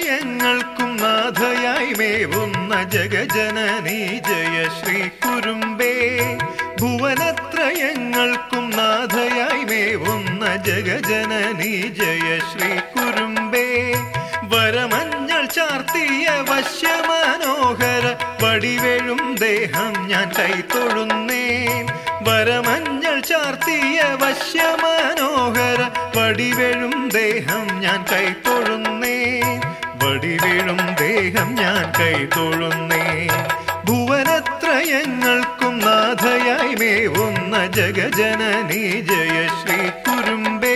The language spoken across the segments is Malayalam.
ഭുവനത്രയങ്ങൾക്കും നാഥയായി മേവുന്ന ജഗജനനീ ജയ ശ്രീ കുരുമ്പേ ഭുവനത്രയങ്ങൾക്കും നാഥയായി മേവുന്ന ജഗജനനീ ജയ ശ്രീ കുരുമ്പേ വരമഞ്ഞൾ ചാർത്തിയ വശ്യമനോഹര വടിവെഴും ദേഹം ഞാൻ കൈത്തൊഴുന്നേൻ വരമഞ്ഞൾ ചാർത്തിയ വശ്യമനോഹര വടിവെഴും ദേഹം ഞാൻ കൈത്തൊഴുന്നേ വടിവീഴും ദേഹം ഞാൻ കൈതൊഴുന്നേ ഭുവനത്രയങ്ങൾക്കും നാഥയായി മേവുന്ന ജഗജനനീ ജയ ശ്രീ കുരുമ്പേ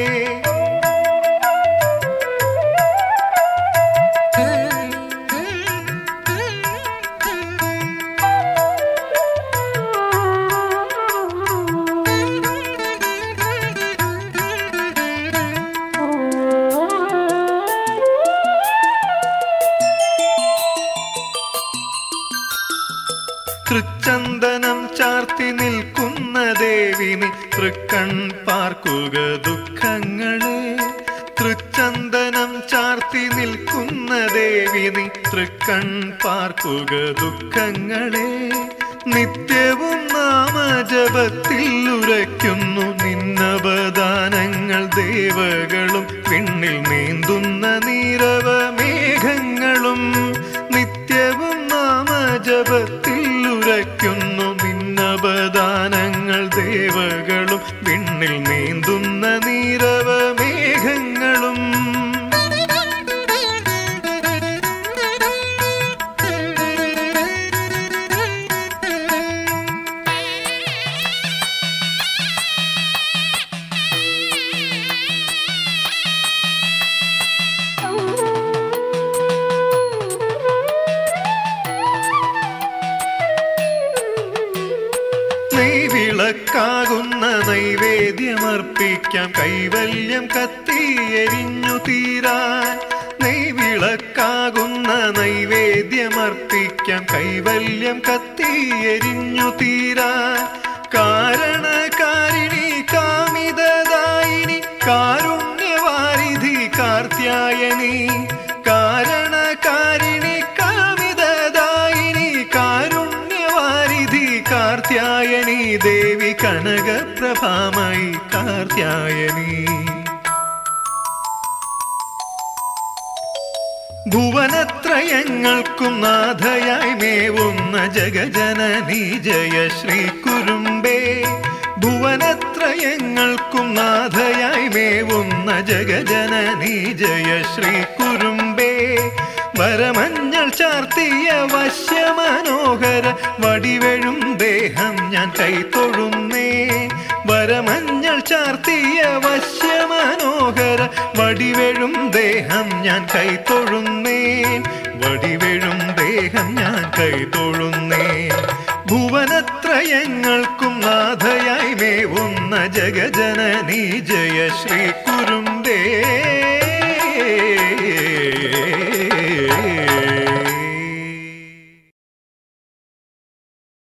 തൃച്ചന്ദനം ചാർത്തി നിൽക്കുന്ന ദേവിനി തൃക്കൺ പാർക്കുക ദുഃഖങ്ങളെ തൃച്ചന്ദനം ചാർത്തി നിൽക്കുന്ന ദേവിനി തൃക്കൺ പാർക്കുക ദുഃഖങ്ങളെ നിത്യവും നാമജപത്തിൽ ഉരയ്ക്കുന്നു നിന്നവദാനങ്ങൾ ദേവകളും പിന്നിൽ നീന്തുന്ന നീരവ മേഘങ്ങളും നിത്യവും നാമജപത്തിൽ ഉരയ്ക്കുന്നു നിന്നവദാനങ്ങൾ ദേവകളും വിണ്ണിൽ നീന്തുന്ന നീരവ മേഘങ്ങളും നെയ്വിളക്കാകുന്ന നൈവേദ്യമർപ്പിക്കാം കൈവല്യം കത്തിയെരിഞ്ഞു തീരാൻ നെയ്വിളക്കാകുന്ന നൈവേദ്യമർപ്പിക്കാം കൈവല്യം കത്തിയെരിഞ്ഞു തീരാൻ കാരണകാരിണി കാമിതദായിനി കാരുണ്യവാരിധി കാർത്യായനി കാരണകാരിണി കാമിതദായിനി കാരുണ്യവാരിധി കാർത്യായനി ദേവി കനകപ്രഭാമയി കാർത്യായനി ഭുവനത്രയങ്ങൾക്കും നാഥയായി മേവുന്ന ജഗജനനീ ജയ ശ്രീ കുരുമ്പേ ഭുവനത്രയങ്ങൾക്കും നാഥയായി മേവുന്ന ജഗജനനീ ജയ ശ്രീ കുരുമ്പേ വരമഞ്ഞൾ ചാർത്തിയ വശ്യമനോഹര വടിവെഴും ദേഹം ഞാൻ കൈത്തൊഴുന്നേ വരമഞ്ഞൾ ചാർത്തിയ വശ്യമനോഹര വടിവെഴും ദേഹം ഞാൻ കൈത്തൊഴുന്നേൻ വടിവെഴും ദേഹം ഞാൻ കൈത്തൊഴുന്നേൻ ഭുവനത്രയങ്ങൾക്കും നാഥയായി മേവുന്ന ജഗജനനീ ജയ ശ്രീ കുരുമ്പേ